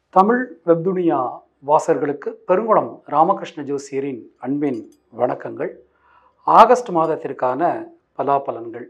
தமிழ் வெப்துனியா வாசகர்களுக்கு பெருங்குளம் ராமகிருஷ்ண ஜோசியரின் அன்பின் வணக்கங்கள் ஆகஸ்ட் மாதத்திற்கான பலாபலன்கள்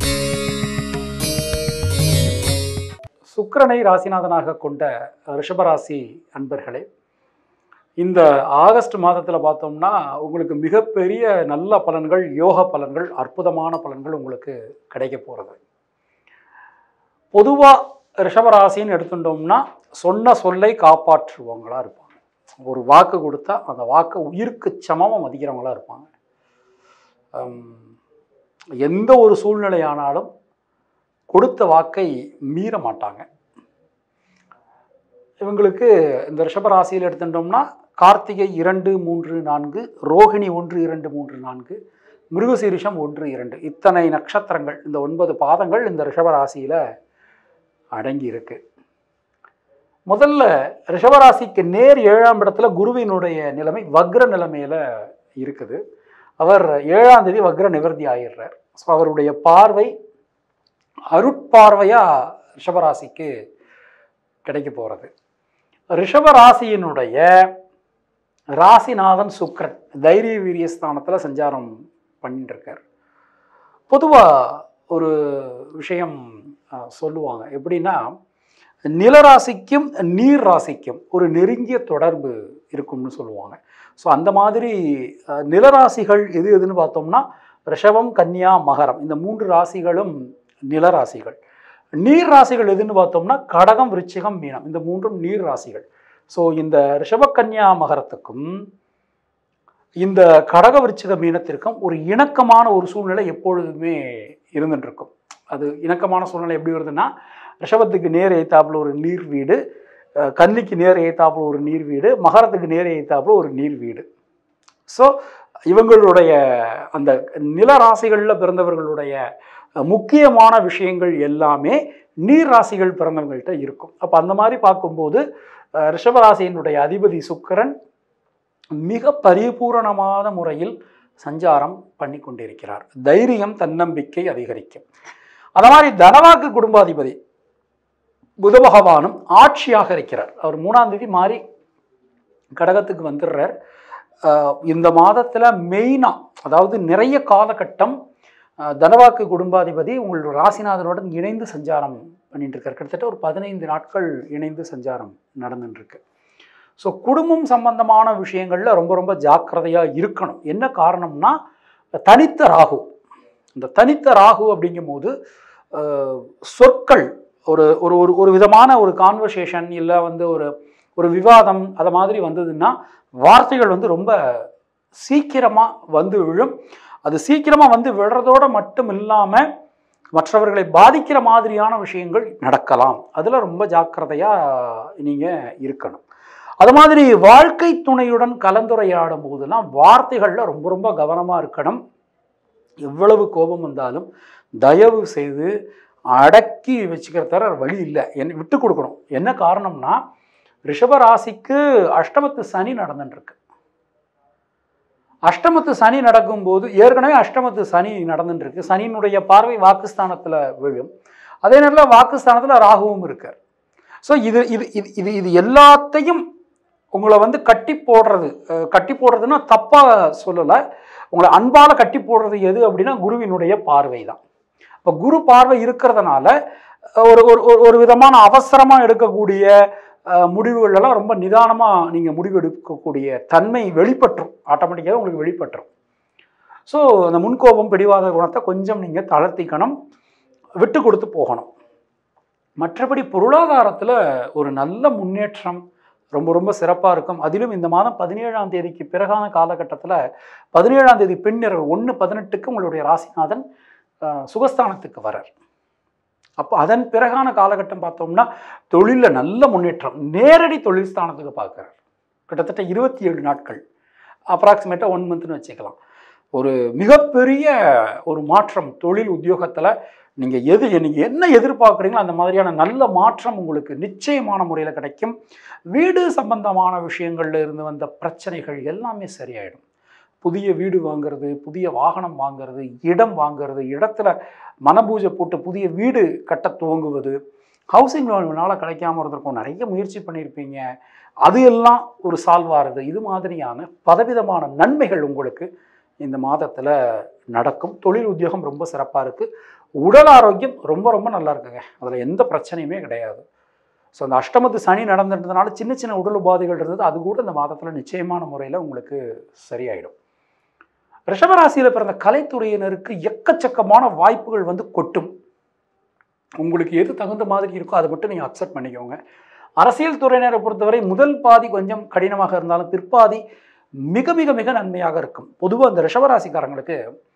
சுக்கிரனை ராசிநாதனாக கொண்ட ரிஷபராசி அன்பர்களே இந்த ஆகஸ்ட் மாதத்தில் பார்த்தோம்னா உங்களுக்கு மிகப்பெரிய நல்ல பலன்கள் யோக பலன்கள் அற்புதமான பலன்கள் உங்களுக்கு கிடைக்க போகிறது பொதுவாக ரிஷபராசின்னு எடுத்துட்டோம்னா சொன்ன சொல்லை காப்பாற்றுவவங்களா இருப்பாங்க ஒரு வாக்கு கொடுத்தா அந்த வாக்கை உயிருக்கு சமமாக மதிக்கிறவங்களா இருப்பாங்க ஹம், எந்த ஒரு சூழ்நிலையானாலும் கொடுத்த வாக்கை மீற மாட்டாங்க இவங்களுக்கு இந்த ரிஷபராசியில் எடுத்துட்டோம்னா கார்த்திகை இரண்டு மூன்று நான்கு ரோகிணி ஒன்று இரண்டு மூன்று நான்கு மிருகசீரிஷம் ஒன்று இரண்டு இத்தனை நட்சத்திரங்கள் இந்த ஒன்பது பாதங்கள் இந்த ரிஷபராசியில் அடங்கி இருக்கு முதல்ல ரிஷபராசிக்கு நேர் ஏழாம் இடத்துல குருவினுடைய நிலைமை வக்ர நிலைமையில இருக்குது அவர் ஏழாம் தேதி வக்ர நிவர்த்தி ஆயிடுறார் ஸோ அவருடைய பார்வை அருட்பார்வையா ரிஷபராசிக்கு கிடைக்க போகிறது ரிஷபராசியினுடைய ராசிநாதன் சுக்கிரன் தைரிய வீரிய ஸ்தானத்தில் சஞ்சாரம் பண்ணிட்டு இருக்கார் பொதுவாக ஒரு விஷயம் அஹ், சொல்லுவாங்க எப்படின்னா நிலராசிக்கும் நீர் ராசிக்கும் ஒரு நெருங்கிய தொடர்பு இருக்கும்னு சொல்லுவாங்க ஸோ அந்த மாதிரி அஹ், நிலராசிகள் எது எதுன்னு பார்த்தோம்னா ரிஷபம் கன்னியா மகரம் இந்த மூன்று ராசிகளும் நிலராசிகள் நீர் ராசிகள் எதுன்னு பார்த்தோம்னா கடகம் விருச்சிகம் மீனம் இந்த மூன்றும் நீர் ராசிகள் ஸோ இந்த ரிஷபக்கன்யா மகரத்துக்கும் இந்த கடக விருச்சிக மீனத்திற்கும் ஒரு இணக்கமான ஒரு சூழ்நிலை எப்பொழுதுமே இருந்துட்டு இருக்கும் அது இணக்கமான சூழ்நிலை எப்படி வருதுன்னா ரிஷபத்துக்கு நேர் ஏத்தாப்புல ஒரு நீர் வீடு அஹ் கன்னிக்கு நேர் ஏத்தாப்புல ஒரு நீர் வீடு மகரத்துக்கு நேர் ஏத்தாப்புல ஒரு நீர் வீடு ஸோ இவங்களுடைய அந்த நில ராசிகளில் பிறந்தவர்களுடைய அஹ், முக்கியமான விஷயங்கள் எல்லாமே நீர் ராசிகள் பிறந்தவங்கள்ட்ட இருக்கும் அப்போ அந்த மாதிரி பார்க்கும்போது அஹ், ரிஷபராசியினுடைய அதிபதி சுக்கிரன் மிக பரிபூரணமான முறையில் சஞ்சாரம் பண்ணி கொண்டிருக்கிறார் தைரியம் தன்னம்பிக்கை அதிகரிக்கும் அந்த மாதிரி தனவாக்கு குடும்பாதிபதி புத பகவானும் ஆட்சியாக இருக்கிறார் அவர் மூணாம் தேதி மாறி கடகத்துக்கு வந்துடுறார் அஹ் இந்த மாதத்தில் மெயினாக அதாவது நிறைய காலகட்டம் அஹ் தனவாக்கு குடும்பாதிபதி உங்களோட ராசிநாதனுடன் இணைந்து சஞ்சாரம் பண்ணிட்டு இருக்கார் கிட்டத்தட்ட ஒரு பதினைந்து நாட்கள் இணைந்து சஞ்சாரம் நடந்துட்டு இருக்கு ஸோ குடும்பம் சம்பந்தமான விஷயங்களில் ரொம்ப ரொம்ப ஜாக்கிரதையாக இருக்கணும் என்ன காரணம்னா தனித்த ராகு இந்த தனித்த ராகு அப்படிங்கும்போது அஹ், சொற்கள் ஒரு ஒரு ஒரு ஒரு விதமான ஒரு கான்வர்சேஷன் இல்லை வந்து ஒரு ஒரு விவாதம் அதை மாதிரி வந்ததுன்னா வார்த்தைகள் வந்து ரொம்ப சீக்கிரமாக வந்து விழும் அது சீக்கிரமாக வந்து விழுறதோட மட்டும் இல்லாமல் மற்றவர்களை பாதிக்கிற மாதிரியான விஷயங்கள் நடக்கலாம் அதில் ரொம்ப ஜாக்கிரதையாக நீங்கள் இருக்கணும் அது மாதிரி வாழ்க்கை துணையுடன் கலந்துரையாடும் போதெல்லாம் வார்த்தைகளில் ரொம்ப ரொம்ப கவனமாக இருக்கணும் எவ்வளவு கோபம் வந்தாலும் தயவு செய்து அடக்கி வச்சுக்கிற தர வழி இல்லை என்ன விட்டு கொடுக்கணும் என்ன காரணம்னா ரிஷபராசிக்கு அஷ்டமத்து சனி நடந்துட்டுருக்கு அஷ்டமத்து சனி நடக்கும்போது ஏற்கனவே அஷ்டமத்து சனி நடந்துட்டுருக்கு சனியினுடைய பார்வை வாக்குஸ்தானத்தில் விழும் அதே நேரத்தில் வாக்குஸ்தானத்தில் ராகுவும் இருக்கார் ஸோ இது இது இது இது இது எல்லாத்தையும் உங்களை வந்து கட்டி போடுறது அஹ், கட்டி போடுறதுன்னா தப்பாக சொல்லலை உங்களை அன்பால் கட்டி போடுறது எது அப்படின்னா குருவினுடைய பார்வை தான் இப்போ குரு பார்வை இருக்கிறதுனால அஹ், ஒரு ஒரு ஒரு- ஒரு விதமான அவசரமாக எடுக்கக்கூடிய அஹ், முடிவுகள் எல்லாம் ரொம்ப நிதானமாக நீங்கள் முடிவு எடுக்கக்கூடிய தன்மை வெளிப்பற்றும் ஆட்டோமேட்டிக்காக உங்களுக்கு வெளிப்பற்றும் ஸோ அந்த முன்கோபம் பிடிவாத குணத்தை கொஞ்சம் நீங்கள் தளர்த்திக்கணும் விட்டு கொடுத்து போகணும் மற்றபடி பொருளாதாரத்தில் ஒரு நல்ல முன்னேற்றம் ரொம்ப ரொம்ப சிறப்பாக இருக்கும் அதிலும் இந்த மாதம் பதினேழாம் தேதிக்கு பிறகான காலகட்டத்தில் பதினேழாம் தேதி பின்னிரவு ஒன்று பதினெட்டுக்கு உங்களுடைய ராசிநாதன் அஹ், சுகஸ்தானத்துக்கு வரார் அப்போ அதன் பிறகான காலகட்டம் பார்த்தோம்னா தொழிலில் நல்ல முன்னேற்றம் நேரடி தொழில் ஸ்தானத்துக்கு பார்க்குறார் கிட்டத்தட்ட இருபத்தி ஏழு நாட்கள் அப்ராக்சிமேட்டாக ஒன் மந்த்னு வச்சுக்கலாம் ஒரு மிகப்பெரிய ஒரு மாற்றம் தொழில் உத்தியோகத்தில் நீங்கள் எது நீங்கள் என்ன எதிர்பார்க்குறீங்களோ அந்த மாதிரியான நல்ல மாற்றம் உங்களுக்கு நிச்சயமான முறையில் கிடைக்கும் வீடு சம்பந்தமான விஷயங்கள்ல இருந்து வந்த பிரச்சனைகள் எல்லாமே சரியாயிடும் புதிய வீடு வாங்குறது புதிய வாகனம் வாங்குறது இடம் வாங்குறது இடத்துல மனபூஜை போட்டு புதிய வீடு கட்ட துவங்குவது ஹவுசிங் லோன் இவனால் கிடைக்காம இருந்திருக்கும் நிறைய முயற்சி பண்ணியிருப்பீங்க அது எல்லாம் ஒரு சால்வ் ஆகுது இது மாதிரியான பலவிதமான நன்மைகள் உங்களுக்கு இந்த மாதத்தில் நடக்கும் தொழில் உத்தியோகம் ரொம்ப சிறப்பாக இருக்குது உடல் ஆரோக்கியம் ரொம்ப ரொம்ப நல்லா இருக்குங்க அதில் எந்த பிரச்சனையுமே கிடையாது ஸோ அந்த அஷ்டமத்து சனி நடந்துட்டதுனால சின்ன சின்ன உடல் உபாதைகள் இருந்தது அது கூட இந்த மாதத்தில் நிச்சயமான முறையில் உங்களுக்கு சரியாயிடும் ரிஷபராசியில் பிறந்த கலைத்துறையினருக்கு எக்கச்சக்கமான வாய்ப்புகள் வந்து கொட்டும் உங்களுக்கு எது தகுந்த மாதிரி இருக்கோ அதை மட்டும் நீங்கள் அக்செப்ட் பண்ணிக்கோங்க அரசியல் துறையினரை பொறுத்தவரை முதல் பாதி கொஞ்சம் கடினமாக இருந்தாலும் பிற்பாதி மிக மிக மிக நன்மையாக இருக்கும் பொதுவாக அந்த ரிஷபராசிக்காரங்களுக்கு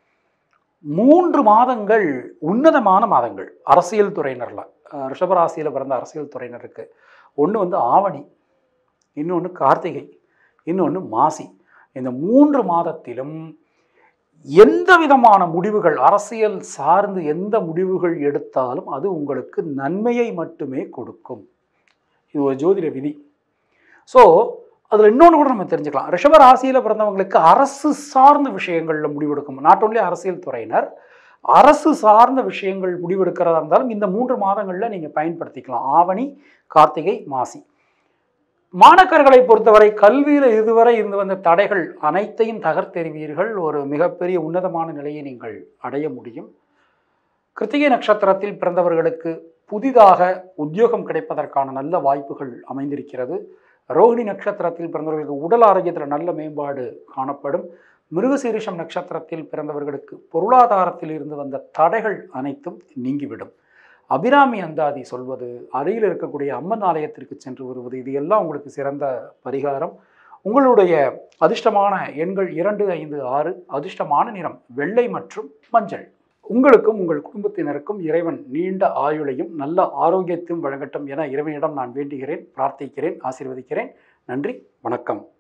மூன்று மாதங்கள் உன்னதமான மாதங்கள் அரசியல் துறையினரில் அஹ் ரிஷபராசியில் பிறந்த அரசியல் துறையினருக்கு ஒன்று வந்து ஆவணி இன்னொன்று கார்த்திகை இன்னொன்று மாசி இந்த மூன்று மாதத்திலும் எந்த விதமான முடிவுகள் அரசியல் சார்ந்து எந்த முடிவுகள் எடுத்தாலும் அது உங்களுக்கு நன்மையை மட்டுமே கொடுக்கும் இது ஒரு ஜோதிட விதி ஸோ அதில் இன்னொன்று கூட நம்ம தெரிஞ்சுக்கலாம் ரிஷப ராசியில் பிறந்தவங்களுக்கு அரசு சார்ந்த விஷயங்களில் முடிவெடுக்கும் நாட் ஓன்லி அரசியல் துறையினர் அரசு சார்ந்த விஷயங்கள் முடிவெடுக்கிறதா இருந்தாலும் இந்த மூன்று மாதங்களில் நீங்கள் பயன்படுத்திக்கலாம் ஆவணி கார்த்திகை மாசி மாணக்கர்களை பொறுத்தவரை கல்வியில் இதுவரை இருந்து வந்த தடைகள் அனைத்தையும் தகர்த்தெறிவீர்கள் ஒரு மிகப்பெரிய உன்னதமான நிலையை நீங்கள் அடைய முடியும் கிருத்திகை நட்சத்திரத்தில் பிறந்தவர்களுக்கு புதிதாக உத்தியோகம் கிடைப்பதற்கான நல்ல வாய்ப்புகள் அமைந்திருக்கிறது ரோஹிணி நட்சத்திரத்தில் பிறந்தவர்களுக்கு உடல் ஆரோக்கியத்தில் நல்ல மேம்பாடு காணப்படும் மிருகசீரிஷம் நட்சத்திரத்தில் பிறந்தவர்களுக்கு பொருளாதாரத்தில் இருந்து வந்த தடைகள் அனைத்தும் நீங்கிவிடும் அபிராமி அந்தாதி சொல்வது அருகில் இருக்கக்கூடிய அம்மன் ஆலயத்திற்கு சென்று வருவது இது எல்லாம் உங்களுக்கு சிறந்த பரிகாரம் உங்களுடைய அதிர்ஷ்டமான எண்கள் இரண்டு ஐந்து ஆறு அதிர்ஷ்டமான நிறம் வெள்ளை மற்றும் மஞ்சள் உங்களுக்கும் உங்கள் குடும்பத்தினருக்கும் இறைவன் நீண்ட ஆயுளையும் நல்ல ஆரோக்கியத்தையும் வழங்கட்டும் என இறைவனிடம் நான் வேண்டுகிறேன் பிரார்த்திக்கிறேன் ஆசீர்வதிக்கிறேன் நன்றி வணக்கம்